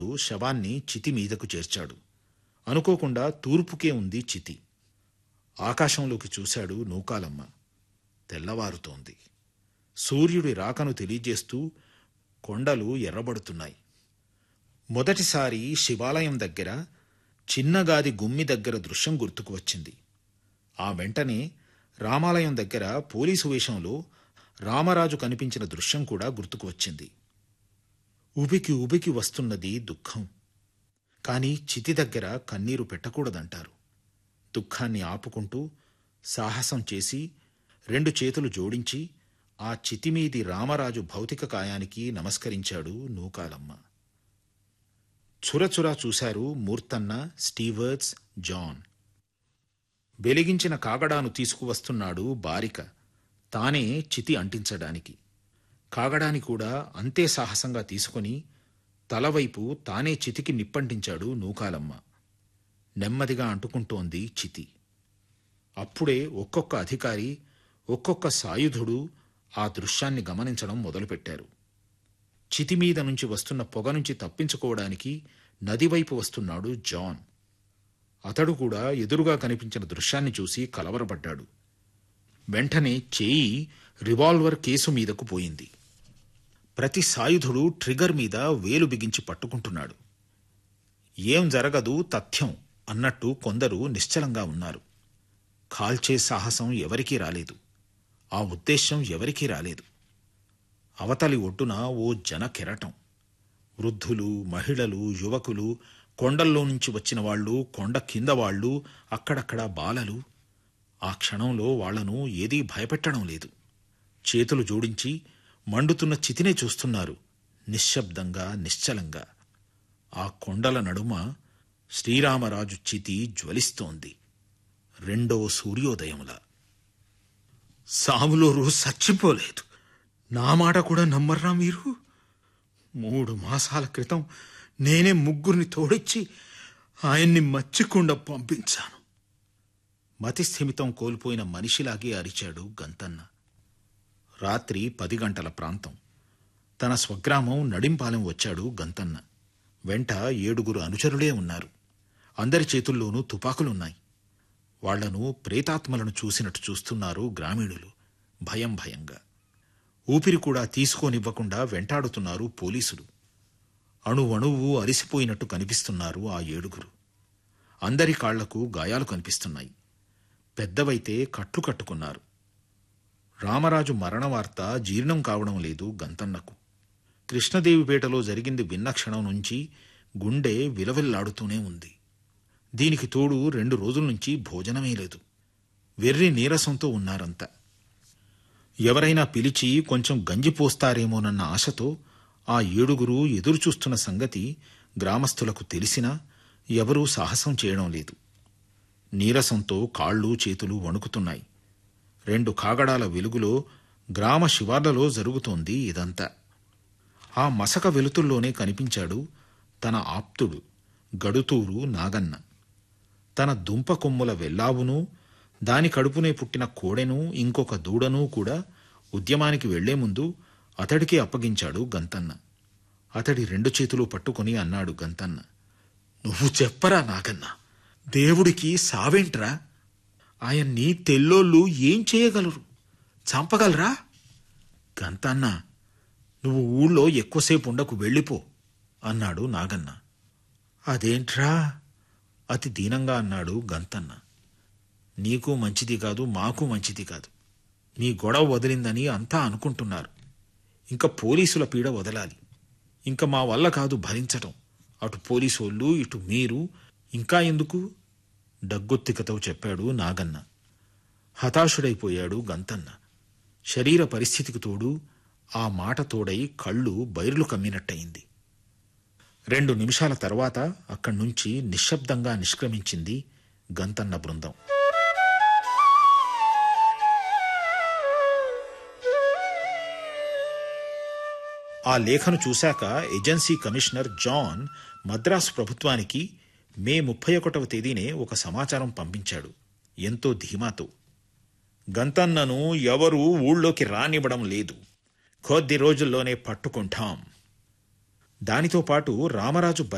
శవాన్ని చితి మీదకు చేర్చాడు అనుకోకుండా తూర్పుకే ఉంది చితి ఆకాశంలోకి చూశాడు నూకాలమ్మ తెల్లవారుతోంది సూర్యుడి రాకను తెలియజేస్తూ కొండలు ఎర్రబడుతున్నాయి మొదటిసారి శివాలయం దగ్గర చిన్నగాది గుమ్మి దగ్గర దృశ్యం గుర్తుకు వచ్చింది ఆ వెంటనే రామాలయం దగ్గర పోలీసు వేషంలో రామరాజు కనిపించిన దృశ్యం కూడా గుర్తుకు వచ్చింది ఉబికి ఉబికి వస్తున్నది దుఃఖం కాని చితి దగ్గర కన్నీరు పెట్టకూడదంటారు దుఃఖాన్ని ఆపుకుంటూ సాహసం చేసి రెండు చేతులు జోడించి ఆ చితిమీది రామరాజు భౌతిక కాయానికి నమస్కరించాడు నూకాలమ్మ చురచురా చూశారు మూర్తన్న స్టీవర్ట్స్ జాన్ వెలిగించిన కాగడాను తీసుకువస్తున్నాడు బారిక తానే చితి అంటించడానికి కాగడాని కూడా అంతే సాహసంగా తీసుకొని తలవైపు తానే చితికి నిప్పంటించాడు నూకాలమ్మ నెమ్మదిగా అంటుకుంటోంది చితి అప్పుడే ఒక్కొక్క అధికారి ఒక్కొక్క సాయుధుడు ఆ దృశ్యాన్ని గమనించడం మొదలుపెట్టారు చితి మీద నుంచి వస్తున్న పొగ నుంచి తప్పించుకోవడానికి నదివైపు వస్తున్నాడు జాన్ అతడు కూడా ఎదురుగా కనిపించిన దృశ్యాన్ని చూసి కలవరపడ్డాడు వెంటనే చేయి రివాల్వర్ కేసు మీదకు పోయింది ప్రతి సాయుధుడు ట్రిగర్ మీద వేలు బిగించి పట్టుకుంటున్నాడు ఏం జరగదు తథ్యం అన్నట్టు కొందరు నిశ్చలంగా ఉన్నారు కాల్చే సాహసం ఎవరికీ రాలేదు ఆ ఉద్దేశ్యం ఎవరికీ రాలేదు అవతలి ఒడ్డున ఓ జన కెరటం వృద్ధులు మహిళలు యువకులు కొండల్లో నుంచి వచ్చిన వాళ్ళు కొండ కింద వాళ్ళు అక్కడక్కడ బాలలు ఆ క్షణంలో వాళ్లను ఏదీ భయపెట్టడం లేదు చేతులు జోడించి మండుతున్న చితినే చూస్తున్నారు నిశ్శబ్దంగా నిశ్చలంగా ఆ కొండల నడుమ శ్రీరామరాజు చితి జ్వలిస్తోంది రెండో సూర్యోదయములా సాములోరు చచ్చిపోలేదు నా మాట కూడా నమ్మర్రా మీరు మూడు మాసాల క్రితం నేనే ముగ్గురిని తోడిచ్చి ఆయన్ని మచ్చికుండా పంపించాను మతిస్థిమితం కోల్పోయిన మనిషిలాగే అరిచాడు గంతన్న రాత్రి పది గంటల ప్రాంతం తన స్వగ్రామం నడింపాలెం వచ్చాడు గంతన్న వెంట ఏడుగురు అనుచరులే ఉన్నారు అందరి చేతుల్లోనూ తుపాకులున్నాయి వాళ్లను ప్రేతాత్మలను చూసినట్టు చూస్తున్నారు గ్రామీణులు భయం భయంగా ఊపిరి కూడా తీసుకోనివ్వకుండా వెంటాడుతున్నారు పోలీసులు అణువణువు అరిసిపోయినట్టు కనిపిస్తున్నారు ఆ ఏడుగురు అందరి కాళ్లకు గాయాలు కనిపిస్తున్నాయి పెద్దవైతే కట్లు కట్టుకున్నారు రామరాజు మరణ వార్త జీర్ణం కావడం లేదు గంతన్నకు కృష్ణదేవిపేటలో జరిగింది విన్న క్షణం నుంచి గుండె విలవిల్లాడుతూనే ఉంది దీనికి తోడు రెండు రోజుల నుంచి భోజనమే లేదు వెర్రి నీరసంతో ఉన్నారంతా ఎవరైనా పిలిచి కొంచెం గంజి పోస్తారేమోనన్న ఆశతో ఆ ఏడుగురు ఎదురుచూస్తున్న సంగతి గ్రామస్తులకు తెలిసినా ఎవరూ సాహసం చేయడం లేదు నీరసంతో కాళ్ళు చేతులు వణుకుతున్నాయి రెండు కాగడాల వెలుగులో గ్రామ శివార్లలో జరుగుతోంది ఇదంతా ఆ మసక వెలుతుల్లోనే కనిపించాడు తన ఆప్తుడు గడుతూరు నాగన్న తన దుంప కొమ్ముల వెల్లావును దాని కడుపునే పుట్టిన కోడెను ఇంకొక దూడను కూడా ఉద్యమానికి వెళ్లే ముందు అతడికే అప్పగించాడు గంతన్న అతడి రెండు చేతులు పట్టుకుని అన్నాడు గంతన్న నువ్వు చెప్పరా నాగన్న దేవుడికి సావేంట్రా ఆయన్ని తెల్లోళ్ళు ఏం చేయగలరు చంపగలరా గంతన్న నువ్వు ఊళ్ళో ఎక్కువసేపు ఉండకు వెళ్ళిపో అన్నాడు నాగన్న అదేంట్రా అతి దీనంగా అన్నాడు గంతన్న నీకు మంచిది కాదు మాకు మంచిది కాదు నీ గొడవ వదిలిందని అంతా అనుకుంటున్నారు ఇంకా పోలీసుల పీడ వదలాలి ఇంకా మా వల్ల కాదు భరించటం అటు పోలీసోళ్ళు ఇటు మీరు ఇంకా ఎందుకు డగ్గొత్తికతో చెప్పాడు నాగన్న హతాశుడైపోయాడు గంతన్న శరీర పరిస్థితికి తోడు ఆ మాట తోడై కళ్ళు బైర్లు కమ్మినట్టయింది రెండు నిమిషాల తర్వాత అక్కడి నుంచి నిశ్శబ్దంగా నిష్క్రమించింది గంతన్న బృందం ఆ లేఖను చూశాక ఏజెన్సీ కమిషనర్ జాన్ మద్రాసు ప్రభుత్వానికి మే ముప్పై ఒకటవ తేదీనే ఒక సమాచారం పంపించాడు ఎంతో ధీమాతో గంతన్నను ఎవరూ ఊళ్ళోకి రానివ్వడం లేదు కొద్ది రోజుల్లోనే పట్టుకుంటాం దానితో పాటు రామరాజు